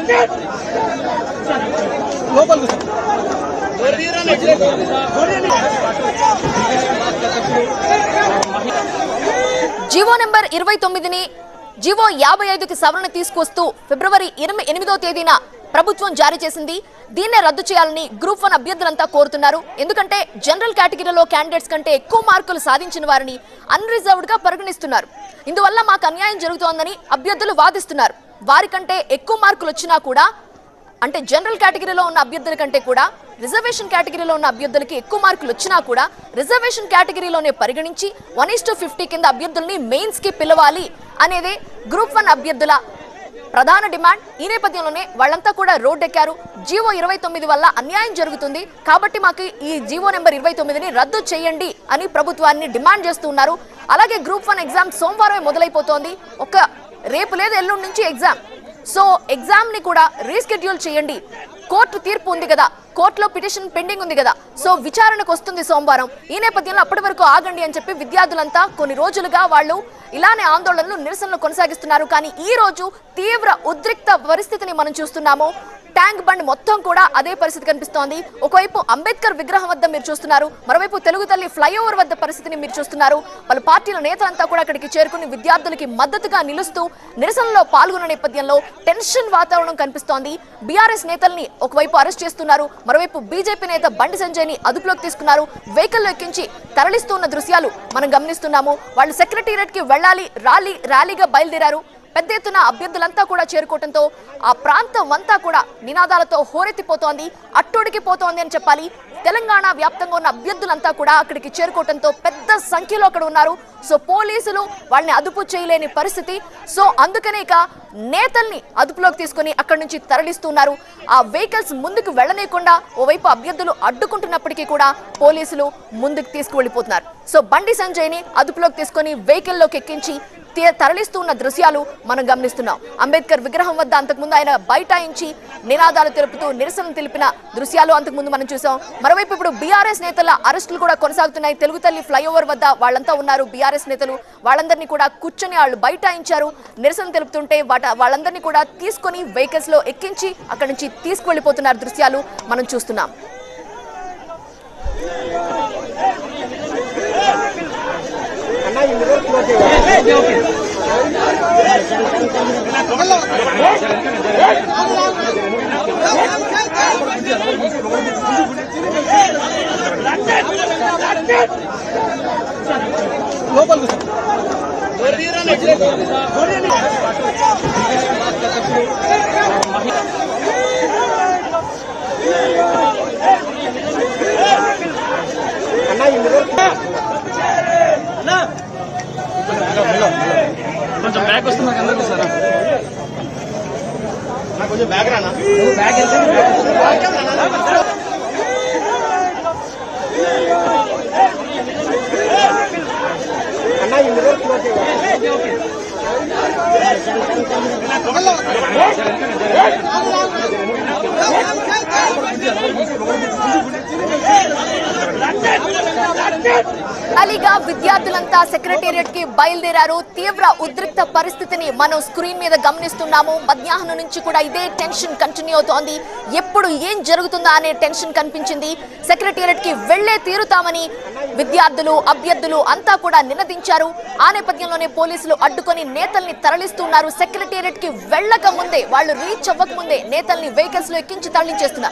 GO number ఇరవై తొమ్మిదిని GO యాభై ఐదుకి సవరణ తీసుకొస్తూ ఫిబ్రవరి ఇరవై ఎనిమిదో తేదీన ప్రభుత్వం జారీ చేసింది దీన్నే రద్దు చేయాలని గ్రూప్ వన్ అభ్యర్థులంతా కోరుతున్నారు ఎందుకంటే జనరల్ కేటగిరీలో క్యాండిడేట్స్ కంటే ఎక్కువ మార్కులు సాధించిన వారిని అన్రిజర్వ్డ్ గా పరిగణిస్తున్నారు ఇందువల్ల మాకు అన్యాయం జరుగుతోందని అభ్యర్థులు వాదిస్తున్నారు వారికంటే ఎక్కువ మార్కులు వచ్చినా కూడా అంటే జనరల్ కేటగిరీలో ఉన్న అభ్యర్థుల కంటే కూడా రిజర్వేషన్ కేటగిరీలో ఉన్న అభ్యర్థులకి ఎక్కువ మార్కులు వచ్చినా కూడా రిజర్వేషన్ కేటగిరీలోనే పరిగణించి వన్ ఇస్ టు ఫిఫ్టీ కింద అభ్యర్థుల్ని మెయిన్స్ కి పిలవాలి అనేదే గ్రూప్ వన్ అభ్యర్థుల ప్రధాన డిమాండ్ ఈ నేపథ్యంలోనే వాళ్ళంతా కూడా రోడ్డెక్కారు జీవో ఇరవై తొమ్మిది వల్ల అన్యాయం జరుగుతుంది కాబట్టి మాకు ఈ జీవో నెంబర్ ఇరవై తొమ్మిదిని రద్దు చేయండి అని ప్రభుత్వాన్ని డిమాండ్ చేస్తున్నారు అలాగే గ్రూప్ వన్ ఎగ్జామ్ సోమవారమే మొదలైపోతోంది ఒక రేపు లేదు ఎల్లుండి నుంచి ఎగ్జామ్ సో ఎగ్జామ్ ని కూడా రీస్కెడ్యూల్ చేయండి కోర్టు తీర్పు ఉంది కదా కోర్టులో పిటిషన్ పెండింగ్ ఉంది కదా సో విచారణకు వస్తుంది సోమవారం ఈ నేపథ్యంలో అప్పటి వరకు ఆగండి అని చెప్పి విద్యార్థులంతా కొన్ని రోజులుగా వాళ్ళు ఇలానే ఆందోళనలు నిరసనలు కొనసాగిస్తున్నారు కానీ ఈ రోజు తీవ్ర ఉద్రిక్త పరిస్థితిని మనం చూస్తున్నాము ట్యాంక్ బండ్ మొత్తం కూడా అదే పరిస్థితి కనిపిస్తోంది ఒకవైపు అంబేద్కర్ విగ్రహం వద్ద మీరు చూస్తున్నారు మరోవైపు తెలుగు తల్లి ఫ్లైఓవర్ వద్ద పరిస్థితిని మీరు చూస్తున్నారు పలు పార్టీల నేతలంతా కూడా అక్కడికి చేరుకుని విద్యార్థులకి మద్దతుగా నిలుస్తూ నిరసనలో పాల్గొన్న నేపథ్యంలో టెన్షన్ వాతావరణం కనిపిస్తోంది బీఆర్ఎస్ నేతల్ని ఒకవైపు అరెస్ట్ చేస్తున్నారు మరోవైపు బీజేపీ నేత బండి సంజయ్ ని అదుపులోకి తీసుకున్నారు వెహికల్లో ఎక్కించి తరలిస్తున్న దృశ్యాలు మనం గమనిస్తున్నాము వాళ్ళు సెక్రటేరియట్ కి వెళ్ళాలి ర్యాలీ ర్యాలీగా బయలుదేరారు పెద్ద ఎత్తున అభ్యర్థులంతా కూడా చేరుకోవడంతో ఆ ప్రాంతం అంతా కూడా నినాదాలతో హోరెత్తిపోతోంది అట్టొడికి పోతోంది అని చెప్పాలి తెలంగాణ వ్యాప్తంగా ఉన్న అభ్యర్థులంతా కూడా అక్కడికి చేరుకోవడంతో పెద్ద సంఖ్యలో అక్కడ ఉన్నారు సో పోలీసులు వాళ్ళని అదుపు చేయలేని పరిస్థితి సో అందుకనే ఇక నేతల్ని అదుపులోకి తీసుకొని అక్కడి నుంచి తరలిస్తున్నారు ఆ వెహికల్స్ ముందుకు వెళ్ళనీయకుండా ఓవైపు అభ్యర్థులు అడ్డుకుంటున్నప్పటికీ కూడా పోలీసులు ముందుకు తీసుకువెళ్ళిపోతున్నారు సో బండి సంజయ్ని అదుపులోకి తీసుకొని వెహికల్లోకి ఎక్కించి తే- తరలిస్తున్న దృశ్యాలు మనం గమనిస్తున్నాం అంబేద్కర్ విగ్రహం వద్ద అంతకుముందు ఆయన బైఠాయించి నినాదాలు తెలుపుతూ నిరసన తెలిపిన దృశ్యాలు అంతకుముందు మనం చూసాం మరోవైపు ఇప్పుడు బీఆర్ఎస్ నేతల అరెస్టులు కూడా కొనసాగుతున్నాయి తెలుగు తల్లి ఫ్లైఓవర్ వద్ద వాళ్ళంతా ఉన్నారు బీఆర్ఎస్ నేతలు వాళ్ళందరినీ కూడా కూర్చొని వాళ్ళు బైఠాయించారు నిరసన తెలుపుతుంటే వాట వాళ్ళందరినీ కూడా తీసుకొని వెహికల్స్ లో ఎక్కించి అక్కడి నుంచి తీసుకువెళ్ళిపోతున్నారు దృశ్యాలు మనం చూస్తున్నాం కొంచెం బ్యాక్ వస్తున్నా అందరికీ సార్ కొంచెం బ్యాగ్ రానా అన్న ఇన్ని రోజులు క్లోజ్ చేయాలి. ర్యాలీగా విద్యార్థులంతా సెక్రటేరియట్ కి బయలుదేరారు తీవ్ర ఉద్రిక్త పరిస్థితిని మనం స్క్రీన్ మీద గమనిస్తున్నాము మధ్యాహ్నం నుంచి కూడా ఇదే టెన్షన్ కంటిన్యూ అవుతోంది ఎప్పుడు ఏం జరుగుతుందా అనే టెన్షన్ కనిపించింది సెక్రటేరియట్ కి వెళ్లే తీరుతామని విద్యార్థులు అభ్యర్థులు అంతా కూడా నినదించారు ఆ నేపథ్యంలోనే పోలీసులు అడ్డుకొని నేతల్ని తరలిస్తున్నారు సెక్రటేరియట్ కి వెళ్ళక ముందే వాళ్ళు రీచ్ అవ్వక ముందే నేతల్ని వెహికల్స్ లో ఎక్కించి తరలించేస్తున్నారు